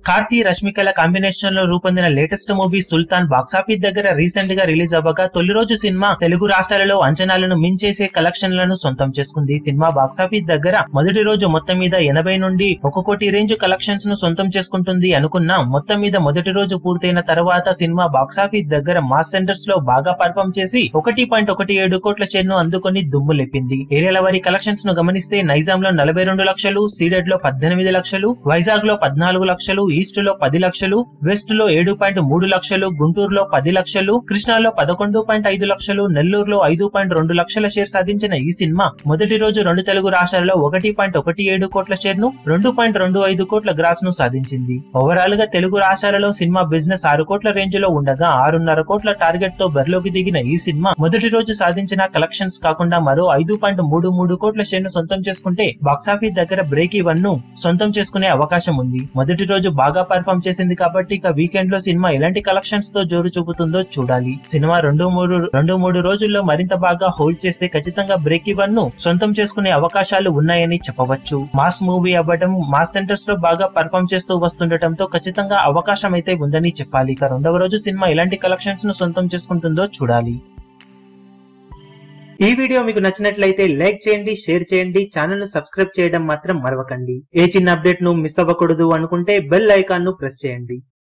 Karthi రష్మికల combination లో రూపొందిన latest movie Sultan box office దగ్గర రీసెంట్ గా రిలీజ్ అవ్వగా తొలి రోజు సినిమా తెలుగు రాష్ట్రాలలో అంచనాలను మించేసే కలెక్షన్లను సొంతం చేసుకుంది సినిమా బాక్సాఫీస్ దగ్గర మొదటి రోజు మొత్తం మీద ఎనభై నుండి ఒక కోటి రేంజ్ కలెక్షన్స్ ను సొంతం చేసుకుంటుంది అనుకున్నా మొత్తం మీద మొదటి రోజు పూర్తయిన తర్వాత సినిమా బాక్సాఫీస్ దగ్గర మాస్ సెంటర్స్ లో బాగా పర్ఫామ్ చేసి ఒకటి పాయింట్ ఒకటి ఏడు కోట్ల షేర్ ను అందుకొని దుమ్ము లేపింది ఏరియాల వారి కలెక్షన్స్ ను గమనిస్తే నైజాం లో నలభై రెండు లక్షలు సీడెడ్ లో పద్దెనిమిది లక్షలు వైజాగ్ లో పద్నాలుగు లక్షలు ఈస్ట్ లో పది లక్షలు వెస్ట్ లో ఏడు పాయింట్ మూడు లక్షలు గుంటూరులో పది లక్షలు కృష్ణాలో పదకొండు పాయింట్ ఐదు లక్షలు నెల్లూరులో ఐదు పాయింట్ రెండు లక్షల షేర్ సాధించిన ఈ సినిమా మొదటి రోజు రెండు తెలుగు రాష్ట్రాల్లో ఒకటి పాయింట్ ఒకటి ఏడు కోట్ల షేర్ ను రెండు పాయింట్ రెండు ఐదు కోట్ల గ్రాస్ ను సాధించింది ఓవరాల్ గా తెలుగు రాష్ట్రాలలో సినిమా బిజినెస్ ఆరు కోట్ల రేంజ్ లో ఉండగా ఆరున్నర కోట్ల టార్గెట్ తో బరిలోకి దిగిన ఈ సినిమా మొదటి రోజు సాధించిన కలెక్షన్స్ కాకుండా మరో ఐదు పాయింట్ మూడు మూడు కోట్ల షేర్ ను సొంతం చేసుకుంటే బాక్సాఫీస్ దగ్గర బ్రేక్ ఈవెన్ ను సొంతం చేసుకునే అవకాశం ఉంది మొదటి రోజు బాగా పర్ఫామ్ చేసింది కాబట్టి ఇక వీకెండ్ లో సినిమా ఎలాంటి కలెక్షన్స్ తో జోరు చూపుతుందో చూడాలి సినిమా రెండు మూడు రెండు మూడు రోజుల్లో మరింత బాగా హోల్డ్ చేస్తే ఖచ్చితంగా బ్రేక్ ఈవెన్ ను సొంతం చేసుకునే అవకాశాలు ఉన్నాయని చెప్పవచ్చు మాస్ మూవీ అవ్వడం మాస్ సెంటర్స్ లో బాగా పర్ఫామ్ చేస్తూ వస్తుండటంతో ఖచ్చితంగా అవకాశం అయితే ఉందని చెప్పాలి ఇక రెండవ రోజు సినిమా ఎలాంటి కలెక్షన్స్ ను సొంతం చేసుకుంటుందో చూడాలి ఈ వీడియో మీకు నచ్చినట్లయితే లైక్ చేయండి షేర్ చేయండి ఛానల్ ను సబ్స్క్రైబ్ చేయడం మాత్రం మరవకండి ఏ చిన్న అప్డేట్ ను మిస్ అవ్వకూడదు అనుకుంటే బెల్ ఐకాన్ ను ప్రెస్ చేయండి